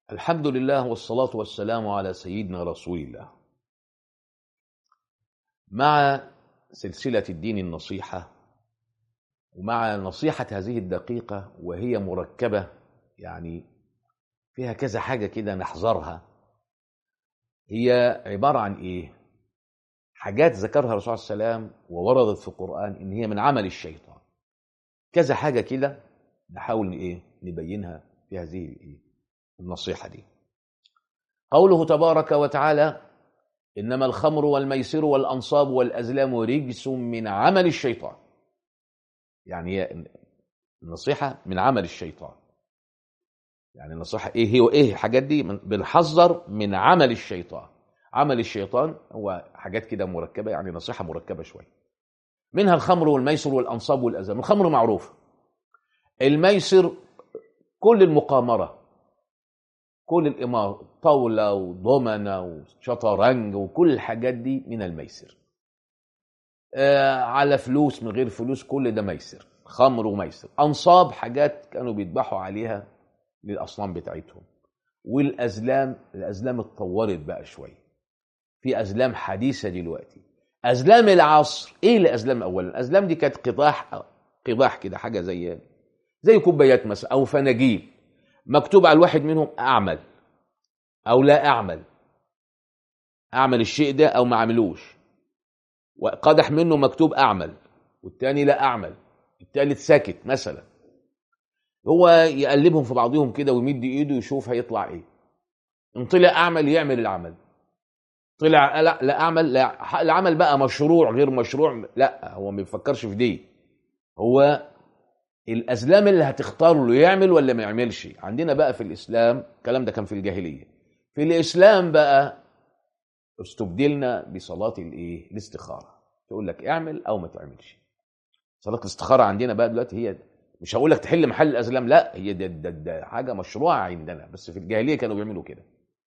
الحمد لله والصلاة والسلام على سيدنا رسول الله مع سلسلة الدين النصيحة ومع نصيحة هذه الدقيقة وهي مركبة يعني فيها كذا حاجة كده نحذرها هي عبارة عن إيه؟ حاجات ذكرها الرسول صلى الله عليه وسلم ووردت في القرآن إن هي من عمل الشيطان كذا حاجة كده نحاول إيه؟ نبينها في هذه الإيه؟ النصيحة دي قوله تبارك وتعالى إنما الخمر والميسر والأنصاب والأزلام رجس من عمل الشيطان يعني هي النصيحة من عمل الشيطان يعني النصيحة إيه هي وإيه الحاجات دي بنحذر من عمل الشيطان عمل الشيطان هو حاجات كده مركبة يعني نصيحة مركبة شوية منها الخمر والميسر والأنصاب والأزلام الخمر معروفة الميسر كل المقامرة كل الإمارة طاولة وضمنة وشطرنج وكل الحاجات دي من الميسر آه على فلوس من غير فلوس كل ده ميسر خمر وميسر أنصاب حاجات كانوا بيذبحوا عليها للأصنام بتاعتهم والأزلام الأزلام اتطورت بقى شوية في أزلام حديثة دلوقتي أزلام العصر إيه الأزلام أولا الأزلام دي كانت قضاح قضاح كده حاجة زي زي كوبايات مثلا أو فناجيل مكتوب على الواحد منهم اعمل او لا اعمل اعمل الشيء ده او ما اعملوش وقدح منه مكتوب اعمل والتاني لا اعمل التالت ساكت مثلا هو يقلبهم في بعضهم كده ويمد ايده يشوف هيطلع ايه ان طلع اعمل يعمل العمل طلع لا لا اعمل لا العمل بقى مشروع غير مشروع لا هو ما بيفكرش في دي هو الازلام اللي هتختار له يعمل ولا ما يعملش عندنا بقى في الاسلام الكلام ده كان في الجاهليه في الاسلام بقى استبدلنا بصلاه الايه الاستخاره تقول لك اعمل او ما تعملش صلاه الاستخاره عندنا بقى دلوقتي هي مش هقول لك تحل محل الازلام لا هي ده, ده, ده حاجه مشروعه عندنا بس في الجاهليه كانوا بيعملوا كده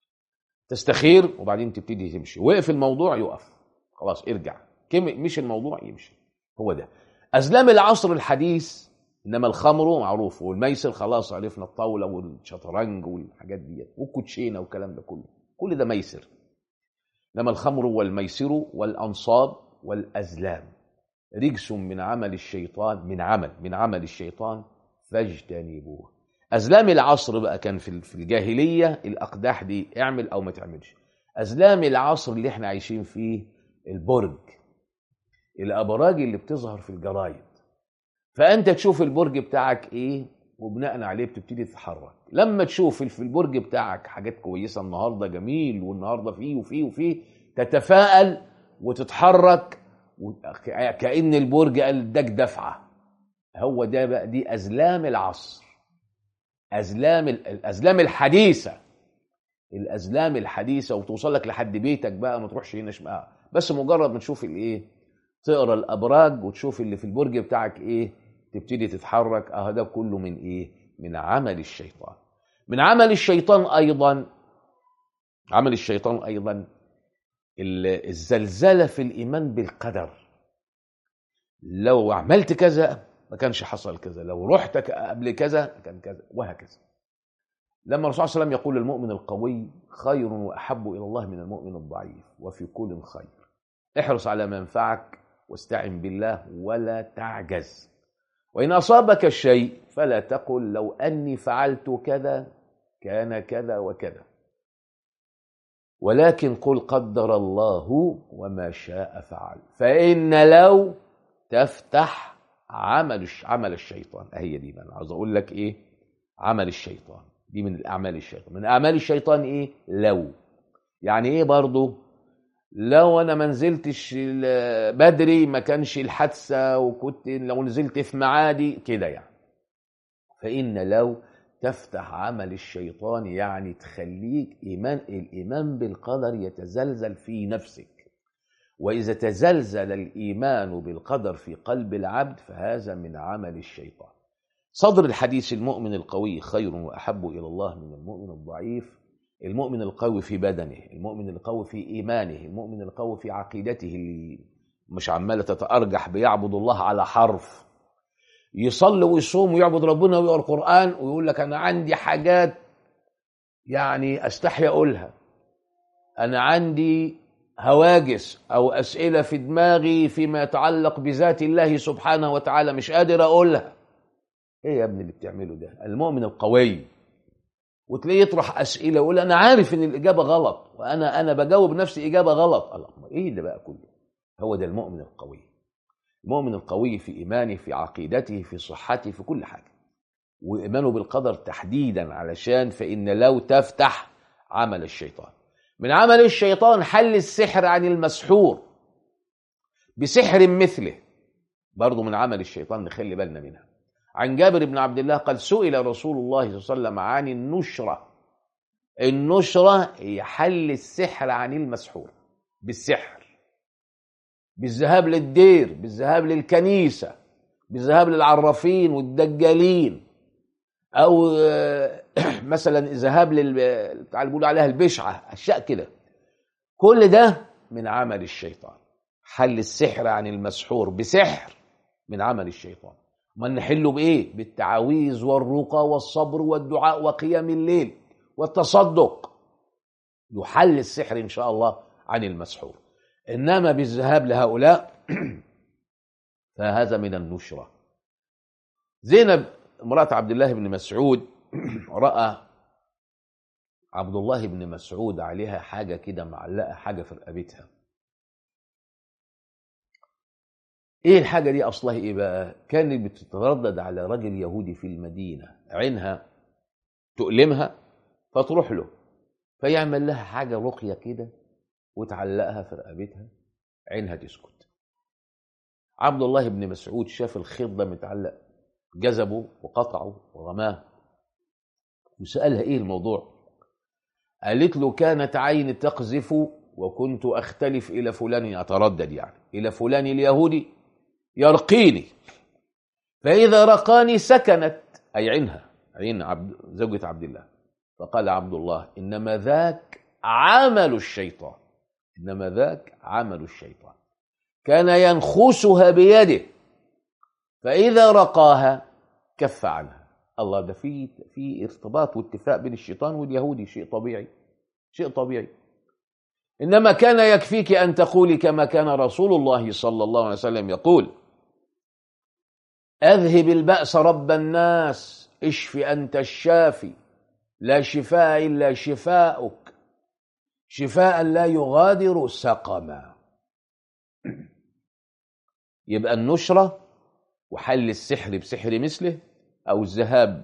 تستخير وبعدين تبتدي تمشي وقف الموضوع يقف خلاص ارجع مش الموضوع يمشي هو ده ازلام العصر الحديث انما الخمر معروف والميسر خلاص عرفنا الطاوله والشطرنج والحاجات دي والكوتشينه والكلام ده كله كل ده ميسر انما الخمر والميسر والانصاب والازلام رجس من عمل الشيطان من عمل من عمل الشيطان فاجتنبوه ازلام العصر بقى كان في الجاهليه الاقداح دي اعمل او ما تعملش ازلام العصر اللي احنا عايشين فيه البرج الابراج اللي بتظهر في الجرايد فانت تشوف البرج بتاعك ايه وبناء عليه بتبتدي تتحرك لما تشوف في البرج بتاعك حاجات كويسه النهارده جميل والنهارده فيه وفيه وفيه تتفائل وتتحرك كأن البرج قال اداك دفعه هو ده بقى دي ازلام العصر ازلام الازلام الحديثه الازلام الحديثه وتوصل لك لحد بيتك بقى ما تروحش هنا شمال بس مجرد ما تشوف الايه تقرا الابراج وتشوف اللي في البرج بتاعك ايه تبتدي تتحرك اه ده كله من ايه من عمل الشيطان من عمل الشيطان ايضا عمل الشيطان ايضا الزلزله في الايمان بالقدر لو عملت كذا ما كانش حصل كذا لو رحت قبل كذا كان كذا وهكذا لما الرسول صلى الله عليه وسلم يقول المؤمن القوي خير واحب الى الله من المؤمن الضعيف وفي كل خير احرص على ما ينفعك واستعن بالله ولا تعجز وإن أصابك الشيء فلا تقل لو أني فعلت كذا كان كذا وكذا ولكن قل قدر الله وما شاء فعل فإن لو تفتح عمل عمل الشيطان هي دي بقى عاوز أقول لك إيه عمل الشيطان دي من الأعمال الشيطان من أعمال الشيطان إيه لو يعني إيه برضه لو انا ما نزلتش بدري ما كانش الحادثه وكنت لو نزلت في معادي كده يعني فان لو تفتح عمل الشيطان يعني تخليك ايمان الايمان بالقدر يتزلزل في نفسك واذا تزلزل الايمان بالقدر في قلب العبد فهذا من عمل الشيطان صدر الحديث المؤمن القوي خير واحب الى الله من المؤمن الضعيف المؤمن القوي في بدنه المؤمن القوي في إيمانه المؤمن القوي في عقيدته اللي مش عمالة تتأرجح بيعبد الله على حرف يصلي ويصوم ويعبد ربنا ويقرا القرآن ويقول لك أنا عندي حاجات يعني استحي اقولها انا عندي هواجس او اسئله في دماغي فيما يتعلق بذات الله سبحانه وتعالى مش قادر اقولها ايه يا ابني اللي بتعمله ده المؤمن القوي وتلاقيه يطرح اسئله يقول انا عارف ان الاجابه غلط وانا انا بجاوب نفسي اجابه غلط الله ايه اللي بقى كله هو ده المؤمن القوي المؤمن القوي في ايمانه في عقيدته في صحته في كل حاجه وايمانه بالقدر تحديدا علشان فان لو تفتح عمل الشيطان من عمل الشيطان حل السحر عن المسحور بسحر مثله برضه من عمل الشيطان نخلي بالنا منها عن جابر بن عبد الله قال سئل رسول الله صلى الله عليه وسلم عن النشرة النشرة هي حل السحر عن المسحور بالسحر بالذهاب للدير بالذهاب للكنيسة بالذهاب للعرافين والدجالين أو مثلا الذهاب لل بيقولوا عليها البشعة أشياء كده كل ده من عمل الشيطان حل السحر عن المسحور بسحر من عمل الشيطان ما نحله بايه بالتعاويذ والرقى والصبر والدعاء وقيام الليل والتصدق يحل السحر ان شاء الله عن المسحور انما بالذهاب لهؤلاء فهذا من النشره زينب امراه عبد الله بن مسعود راى عبد الله بن مسعود عليها حاجه كده معلقه حاجه في رقبتها ايه الحاجة دي اصلها ايه بقى كانت بتتردد على رجل يهودي في المدينة عينها تؤلمها فتروح له فيعمل لها حاجة رقية كده وتعلقها في رقبتها عينها تسكت عبد الله بن مسعود شاف الخيط ده متعلق جذبه وقطعه ورماه وسألها ايه الموضوع قالت له كانت عيني تقذف وكنت اختلف الى فلان اتردد يعني الى فلان اليهودي يرقيني فإذا رقاني سكنت أي عينها عين عبد زوجة عبد الله فقال عبد الله إنما ذاك عمل الشيطان إنما ذاك عمل الشيطان كان ينخسها بيده فإذا رقاها كف عنها الله ده في في ارتباط واتفاق بين الشيطان واليهودي شيء طبيعي شيء طبيعي إنما كان يكفيك أن تقولي كما كان رسول الله صلى الله عليه وسلم يقول أذهب البأس رب الناس اشف أنت الشافي لا شفاء إلا شفاؤك شفاء لا يغادر سقما يبقى النشرة وحل السحر بسحر مثله أو الذهاب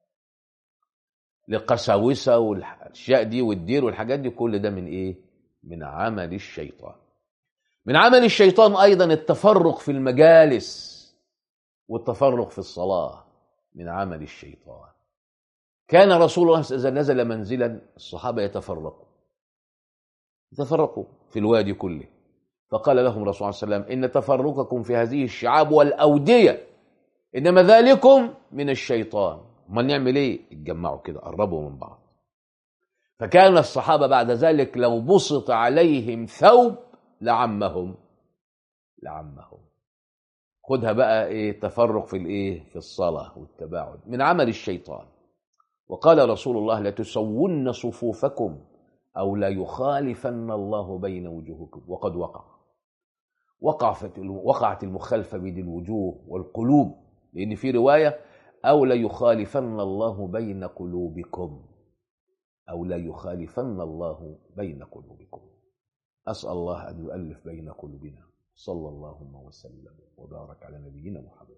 لقساوسة والأشياء دي والدير والحاجات دي كل ده من إيه؟ من عمل الشيطان من عمل الشيطان أيضا التفرق في المجالس والتفرق في الصلاة من عمل الشيطان كان رسول الله إذا نزل منزلا الصحابة يتفرقوا يتفرقوا في الوادي كله فقال لهم رسول الله صلى الله عليه وسلم إن تفرقكم في هذه الشعاب والأودية إنما ذلكم من الشيطان ما نعمل إيه اتجمعوا كده قربوا من بعض فكان الصحابة بعد ذلك لو بسط عليهم ثوب لعمهم لعمهم خدها بقى ايه تفرق في الايه في الصلاه والتباعد من عمل الشيطان وقال رسول الله لتسون صفوفكم او لا يخالفن الله بين وجوهكم وقد وقع وقعت وقعت المخالفه بين الوجوه والقلوب لان في روايه او لا يخالفن الله بين قلوبكم او لا يخالفن الله بين قلوبكم اسال الله ان يؤلف بين قلوبنا صلى الله وسلم وبارك على نبينا محمد